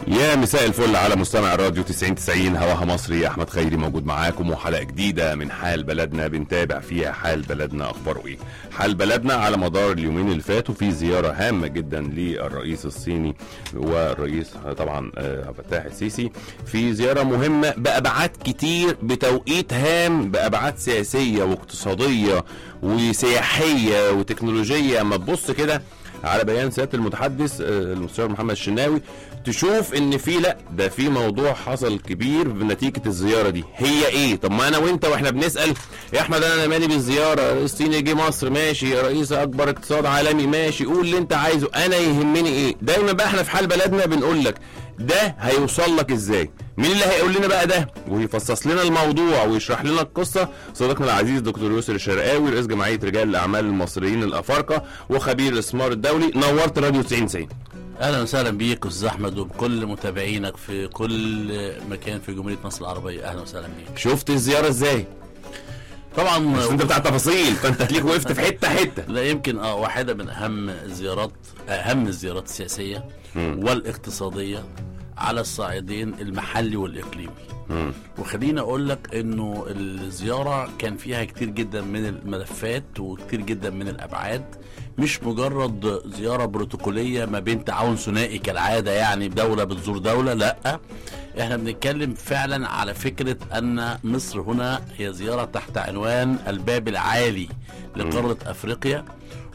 يا مساء الفل على مستمع الراديو 90 90 هواها مصري احمد خيري موجود معاكم وحلقه جديده من حال بلدنا بنتابع فيها حال بلدنا اخباره ايه حال بلدنا على مدار اليومين اللي فاتوا في زياره هامه جدا للرئيس الصيني والرئيس طبعا آه، عبد الفتاح السيسي في زياره مهمه بابعاد كتير بتوقيت هام بابعاد سياسيه واقتصاديه وسياحيه وتكنولوجيه اما تبص كده على بيان سياده المتحدث آه، المستشار محمد الشناوي تشوف ان في لا ده في موضوع حصل كبير بنتيجه الزياره دي هي ايه طب ما انا وانت واحنا بنسال يا احمد انا مالي بالزياره الصيني جه مصر ماشي رئيس اكبر اقتصاد عالمي ماشي قول اللي انت عايزه انا يهمني ايه دايما بقى احنا في حال بلدنا بنقول لك ده هيوصل لك ازاي مين اللي هيقول لنا بقى ده ويفصص لنا الموضوع ويشرح لنا القصه صديقنا العزيز دكتور يسر الشرقاوي رئيس جمعيه رجال الاعمال المصريين الافارقه وخبير الاستثمار الدولي نورت راديو 90 90 اهلا وسهلا بيك استاذ احمد وبكل متابعينك في كل مكان في جمهوريه مصر العربيه اهلا وسهلا بيك شفت الزياره ازاي طبعا بس انت بتاع تفاصيل فانت هتلاقيك وقفت في حته حته لا يمكن اه واحده من اهم الزيارات اهم الزيارات السياسيه والاقتصاديه على الصعيدين المحلي والاقليمي مم. وخليني اقول لك انه الزياره كان فيها كتير جدا من الملفات وكتير جدا من الابعاد مش مجرد زياره بروتوكوليه ما بين تعاون ثنائي كالعاده يعني دوله بتزور دوله لا احنا بنتكلم فعلا على فكره ان مصر هنا هي زياره تحت عنوان الباب العالي لقاره افريقيا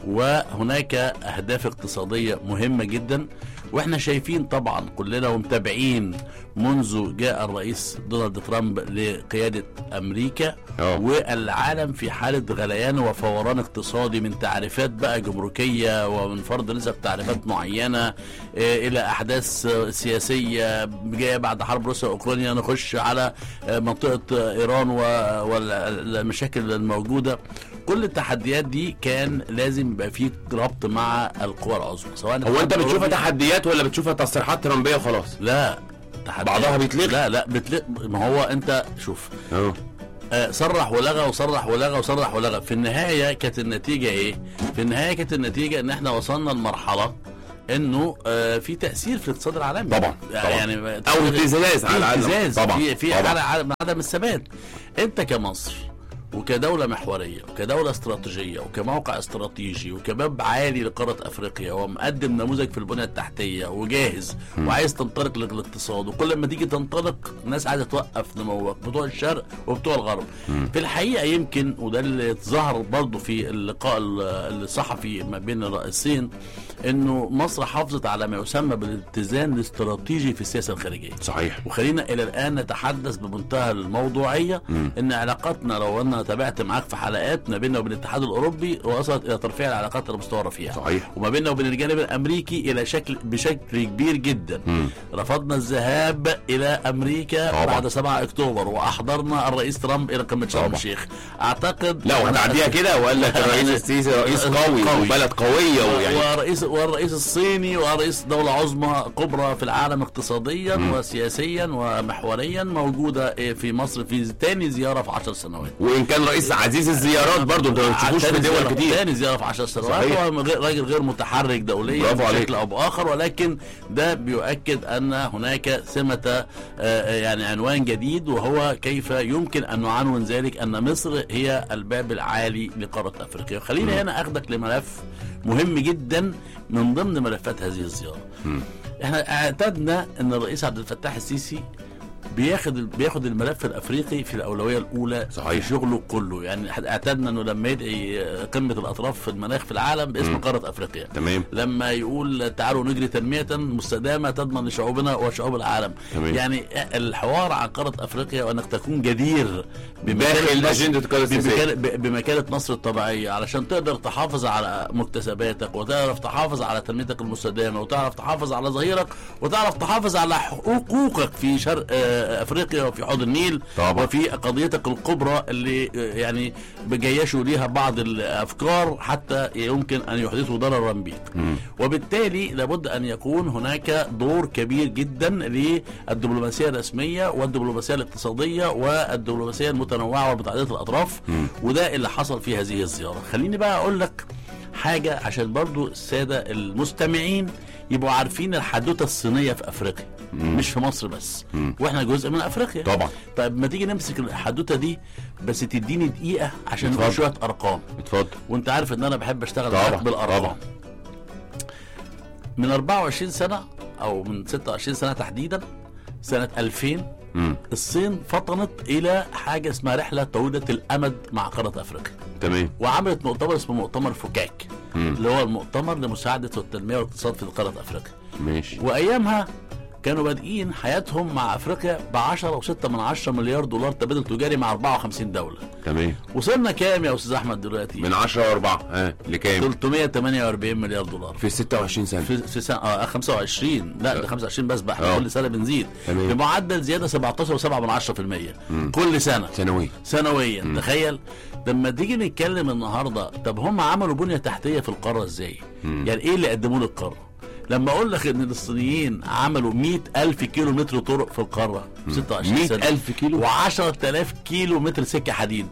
وهناك اهداف اقتصاديه مهمه جدا واحنا شايفين طبعا كلنا ومتابعين منذ جاء الرئيس دونالد ترامب لقياده امريكا اه. والعالم في حاله غليان وفوران اقتصادي من تعريفات بقى جمركيه ومن فرض نسب تعريفات معينه آه، الى احداث آه، سياسيه جايه بعد حرب روسيا واوكرانيا نخش على آه، منطقه آه، ايران و- والمشاكل الموجوده كل التحديات دي كان لازم يبقى فيه ربط مع القوى العظمى سواء هو انت الاتحاد بتشوفها الأوروبي- تحديات ولا بتشوفها تصريحات ترامبيه وخلاص لا تحديات. بعضها بيتلغي؟ لا لا بتلغي ما هو انت شوف اه آه، صرح ولغى وصرح ولغى وصرح ولغى في النهايه كانت النتيجه ايه في النهايه كانت النتيجه ان احنا وصلنا لمرحله انه آه، في تاثير في الاقتصاد العالمي طبعا، طبعا. يعني او اهتزاز على في العالم. اهتزاز طبعا، في في طبعا. على عدم- عدم الثبات انت كمصر وكدولة محورية وكدولة استراتيجية وكموقع استراتيجي وكباب عالي لقارة أفريقيا ومقدم نموذج في البنية التحتية وجاهز وعايز تنطلق للاقتصاد وكل ما تيجي تنطلق الناس عايزة توقف نموك بتوع الشرق وبتوع الغرب في الحقيقة يمكن وده اللي ظهر برضه في اللقاء ال- الصحفي ما بين الرئيسين انه مصر حافظت على ما يسمى بالاتزان الاستراتيجي في السياسة الخارجية صحيح وخلينا الى الان نتحدث بمنتهى الموضوعيه ان علاقاتنا لو انا تابعت معاك في حلقات ما بيننا وبين الاتحاد الاوروبي وصلت الى ترفيع العلاقات على مستوى رفيع صحيح. وما بيننا وبين الجانب الامريكي الى شكل بشكل كبير جدا مم. رفضنا الذهاب الى امريكا طبعا. بعد 7 اكتوبر واحضرنا الرئيس ترامب الى قمه شرم طبعا. الشيخ اعتقد لا وهتعديها كده وقال لك الرئيس السيسي رئيس قوي قوي. وبلد قويه ويعني ورئيس والرئيس الصيني ورئيس دولة عظمى كبرى في العالم اقتصاديا وسياسيا ومحوريا موجودة في مصر في تاني زيارة في عشر سنوات وان كان رئيس عزيز الزيارات برضه انت ما بتشوفوش في تاني دول زيارة- كتير تاني زيارة في 10 سنوات صحيح. هو غير- راجل غير متحرك دوليا برافو عليك. بشكل او باخر ولكن ده بيؤكد ان هناك سمة آه، يعني عنوان جديد وهو كيف يمكن ان نعنون ذلك ان مصر هي الباب العالي لقارة افريقيا خليني هنا اخدك لملف مهم جدا من ضمن ملفات هذه الزيارة احنا اعتدنا ان الرئيس عبد الفتاح السيسي بياخد بياخد الملف الافريقي في الاولويه الاولى صحيح. في شغله كله يعني احنا اعتدنا انه لما يدعي قمه الاطراف في المناخ في العالم باسم قاره افريقيا تمام لما يقول تعالوا نجري تنميه مستدامه تضمن لشعوبنا وشعوب العالم تمام. يعني الحوار عن قاره افريقيا وانك تكون جدير داخل مصر- أجندة القيادة السياسية. بمكان- ب- بمكانه مصر الطبيعيه علشان تقدر تحافظ على مكتسباتك وتعرف تحافظ على تنميتك المستدامه وتعرف تحافظ على ظهيرك وتعرف تحافظ على حقوقك في شرق آه، افريقيا وفي حوض النيل طبعا. وفي قضيتك الكبرى اللي آه، يعني بجيشوا ليها بعض الافكار حتى يمكن ان يحدثوا ضررا بك وبالتالي لابد ان يكون هناك دور كبير جدا للدبلوماسيه الرسميه والدبلوماسيه الاقتصاديه والدبلوماسيه المتنوعه ومتعدده الاطراف وده اللي حصل في هذه الزياره خليني بقى اقول لك حاجه عشان برضو الساده المستمعين يبقوا عارفين الحدوته الصينيه في افريقيا مش في مصر بس واحنا جزء من افريقيا طبعا طيب ما تيجي نمسك الحدوته دي بس تديني دقيقه عشان اتفضل. نقول شويه ارقام اتفضل وانت عارف ان انا بحب اشتغل طبعا، معاك بالارقام طبعا. من 24 سنه او من 26 سنه تحديدا سنه 2000 مم. الصين فطنت الى حاجه اسمها رحله طويله الامد مع قاره افريقيا تمام وعملت مؤتمر اسمه مؤتمر فوكاك مم. اللي هو المؤتمر لمساعده التنميه والاقتصاد في قاره افريقيا ماشي وايامها كانوا بادئين حياتهم مع افريقيا ب 10 و6 من 10 مليار دولار تبادل تجاري مع 54 دوله تمام وصلنا كام يا استاذ احمد دلوقتي من 10 و4 ها لكام 348 مليار دولار في 26 سنه في في سنه اه 25 لا ده 25 بس بقى احنا آه. كل سنه بنزيد تمام. بمعدل زياده 17.7 من 10% كل سنه سنويا سنويا تخيل لما تيجي نتكلم النهارده طب هم عملوا بنيه تحتيه في القاره ازاي؟ يعني ايه اللي قدموه للقاره؟ لما اقول لك ان الصينيين عملوا 100 الف كيلو متر طرق في القاره في 26 سنه 100,000 كيلو؟ و10000 كيلو متر سكه حديد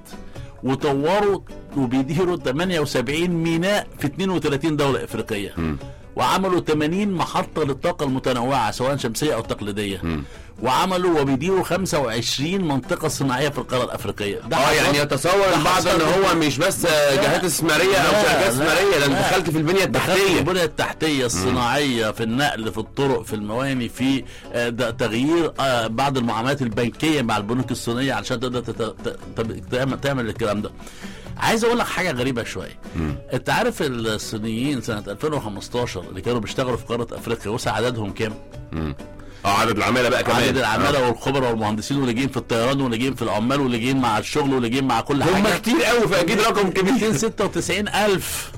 وطوروا وبيديروا 78 ميناء في 32 دوله افريقيه وعملوا 80 محطه للطاقه المتنوعه سواء شمسيه او تقليديه وعملوا وبيديروا 25 منطقه صناعيه في القاره الافريقيه ده اه حصل- يعني يتصور ده البعض ان حصل- هو مش بس جهات استثماريه او لا، شركات لا، استثماريه ده انت لا. دخلت في البنيه دخلت التحتيه البنيه التحتيه الصناعيه في النقل في الطرق في المواني في آه، ده تغيير آه، بعض المعاملات البنكيه مع البنوك الصينيه علشان تقدر تت- ت- ت- تعمل تعمل الكلام ده عايز اقول لك حاجه غريبه شويه انت عارف الصينيين سنه 2015 اللي كانوا بيشتغلوا في قاره افريقيا وسع عددهم كام؟ اه عدد العماله بقى كمان عدد العماله والخبراء والمهندسين واللي جايين في الطيران واللي جايين في العمال واللي جايين مع الشغل واللي جايين مع كل هم حاجه كتير قوي فاكيد رقم كبير 296 ألف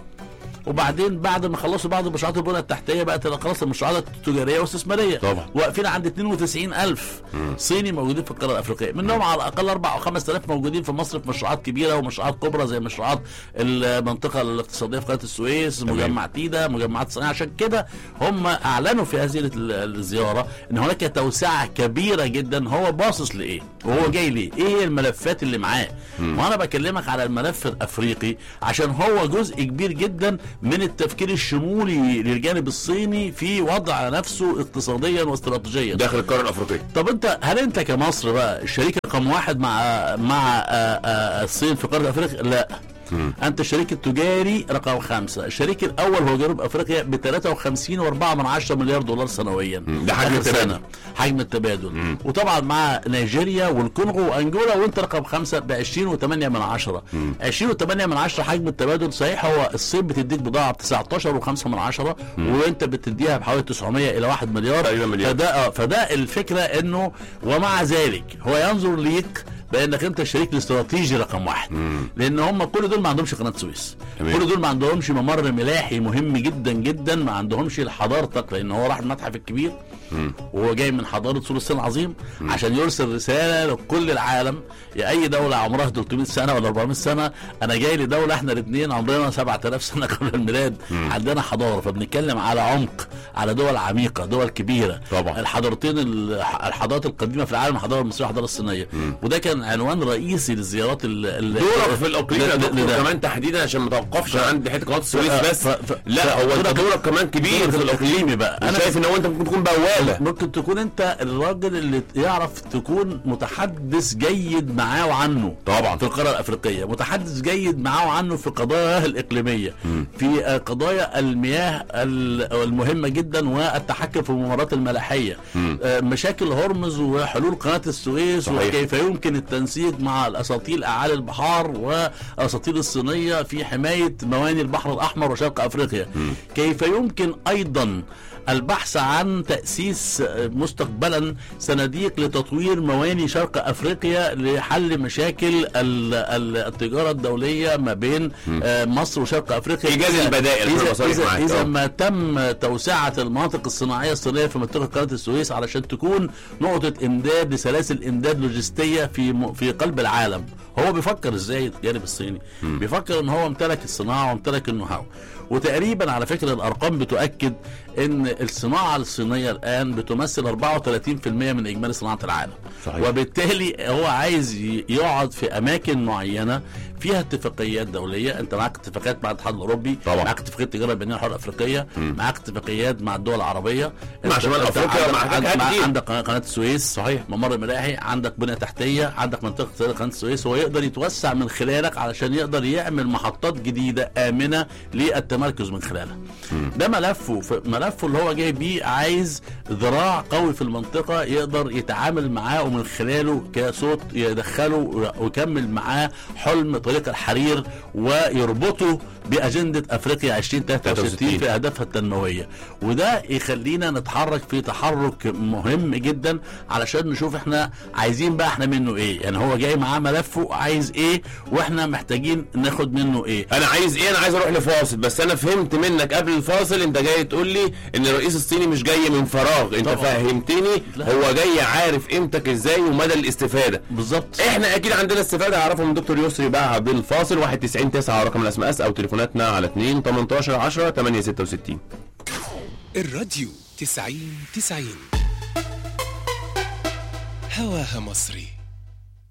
وبعدين بعد ما خلصوا بعض مشروعات البنى التحتيه بقت خلاص المشروعات التجاريه والاستثماريه طبعا. واقفين عند 92 ألف صيني موجودين في القاره الافريقيه منهم على الاقل 4 او 5000 موجودين في مصر في مشروعات كبيره ومشروعات كبرى زي مشروعات المنطقه الاقتصاديه في قناه السويس مجمع تيدا مجمعات صناعيه عشان كده هم اعلنوا في هذه ال- الزياره ان هناك توسعه كبيره جدا هو باصص لايه وهو جاي ليه ايه هي الملفات اللي معاه وانا بكلمك على الملف الافريقي عشان هو جزء كبير جدا من التفكير الشمولي للجانب الصيني في وضع نفسه اقتصاديا واستراتيجيا داخل القاره الافريقيه طب انت هل انت كمصر بقى الشريك رقم واحد مع مع آه، آه، الصين في قاره افريقيا؟ لا انت الشريك التجاري رقم خمسة الشريك الاول هو جنوب افريقيا ب 53 و4 من 10 مليار دولار سنويا ده حجم آخر التبادل. سنة. حجم التبادل وطبعا مع نيجيريا والكونغو وانجولا وانت رقم خمسة ب 20 و8 من 10 20 و8 من 10 حجم التبادل صحيح هو الصين بتديك بضاعه ب 19 و5 من 10 وانت بتديها بحوالي 900 الى 1 مليار تقريبا مليار. فده اه فده الفكره انه ومع ذلك هو ينظر ليك بانك انت الشريك الاستراتيجي رقم واحد لان هم كل دول ما عندهمش قناه سويس تمام. كل دول ما عندهمش ممر ملاحي مهم جدا جدا ما عندهمش حضارتك لان هو راح المتحف الكبير وهو جاي من حضاره سور الصين العظيم عشان يرسل رساله لكل العالم يا اي دوله عمرها 300 سنه ولا 400 سنه انا جاي لدوله احنا الاثنين عمرنا 7000 سنه قبل الميلاد عندنا حضاره فبنتكلم على عمق على دول عميقه دول كبيره طبعا. الحضارتين ال- الحضارات القديمه في العالم الحضاره المصريه والحضاره الصينيه وده كان عنوان رئيسي للزيارات ال- ال- دورك في الاقليم يا ل- ل- دكتور لده. كمان تحديدا عشان ما توقفش عند حته قناه السويس ف- بس ف- ف- لا هو انت دورك- دورك كمان كبير دورك في الاقليم الإقليمي بقى. انا أنا- شايف ان هو انت ممكن تكون بوابه ممكن تكون انت الراجل اللي يعرف تكون متحدث جيد معاه وعنه طبعا. في القاره الافريقيه متحدث جيد معاه وعنه في قضاياه الاقليميه في آه، قضايا المياه ال- المهمه جدا والتحكم في الممرات الملاحيه آه، مشاكل هرمز وحلول قناه السويس صحيح. وكيف يمكن التنسيق مع الاساطيل اعالي البحار والاساطيل الصينيه في حمايه مواني البحر الاحمر وشرق افريقيا كيف يمكن ايضا البحث عن تأسيس مستقبلا صناديق لتطوير مواني شرق أفريقيا لحل مشاكل ال- ال- التجارة الدولية ما بين آه، مصر وشرق أفريقيا إيجاد إذا- البدائل، إذا, أنا بصرح إذا, معاك، إذا آه. ما تم توسعة المناطق الصناعية الصينية في منطقة قناة السويس علشان تكون نقطة إمداد لسلاسل إمداد لوجستية في م- في قلب العالم هو بيفكر ازاي الجانب الصيني بيفكر ان هو امتلك الصناعه وامتلك النو هاو وتقريبا على فكره الارقام بتؤكد ان الصناعه الصينيه الان بتمثل 34% من اجمالي صناعه العالم صحيح. وبالتالي هو عايز ي- يقعد في اماكن معينه فيها اتفاقيات دوليه انت معاك اتفاقيات مع الاتحاد الاوروبي طبعا. معاك اتفاقيه التجاره البينيه الحره الافريقيه معاك اتفاقيات مع الدول العربيه مع أنت- شمال أنت أفريقيا، عندك- مع حاجات عندك- كتير. عندك قناه قناة السويس صحيح ممر ملاحي عندك بنيه تحتيه عندك منطقه اقتصاديه قناه السويس هو يقدر يتوسع من خلالك علشان يقدر يعمل محطات جديده امنه للتمركز من خلالها ده ملفه ف- ملفه اللي هو جاي بيه عايز ذراع قوي في المنطقه يقدر يتعامل معاه ومن خلاله كصوت يدخله ويكمل معاه حلم طريق الحرير ويربطه باجنده افريقيا 2063 في اهدافها التنمويه وده يخلينا نتحرك في تحرك مهم جدا علشان نشوف احنا عايزين بقى احنا منه ايه يعني هو جاي معاه ملفه عايز ايه واحنا محتاجين ناخد منه ايه انا عايز ايه انا عايز اروح لفاصل بس انا فهمت منك قبل الفاصل انت جاي تقول لي ان الرئيس الصيني مش جاي من فراغ انت طبعا. فهمتني لا. هو جاي عارف قيمتك ازاي ومدى الاستفاده بالظبط احنا اكيد عندنا استفاده هعرفها من دكتور يسري بقى قبل الفاصل 199 9 رقم الاس ام اس او تليفوناتنا على 2 18 10 866 الراديو تسعين تسعين هواها مصري